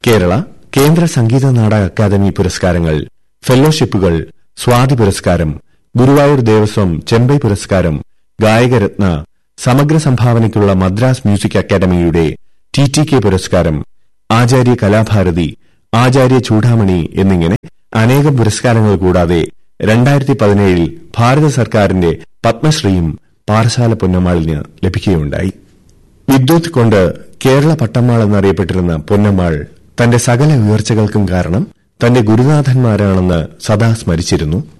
കേരള കേന്ദ്ര സംഗീത നാടക അക്കാദമി പുരസ്കാരങ്ങൾ ഫെലോഷിപ്പുകൾ സ്വാതി പുരസ്കാരം ഗുരുവായൂർ ദേവസ്വം ചെമ്പൈ പുരസ്കാരം ഗായകരത്ന സമഗ്ര സംഭാവനയ്ക്കുള്ള മദ്രാസ് മ്യൂസിക് അക്കാദമിയുടെ ടി ടി കെ പുരസ്കാരം ആചാര്യ കലാഭാരതി ആചാര്യ ചൂടാമണി എന്നിങ്ങനെ അനേകം പുരസ്കാരങ്ങൾ കൂടാതെ രണ്ടായിരത്തി പതിനേഴിൽ ഭാരത സർക്കാരിന്റെ പത്മശ്രീയും പാറശാല പൊന്നമ്മാളിന് ലഭിക്കുകയുണ്ടായി വിദ്യുത് കൊണ്ട് കേരള പട്ടമ്മാൾ എന്നറിയപ്പെട്ടിരുന്ന പൊന്നമ്മാൾ തന്റെ സകല ഉയർച്ചകൾക്കും കാരണം തന്റെ ഗുരുനാഥന്മാരാണെന്ന് സദാ സ്മരിച്ചിരുന്നു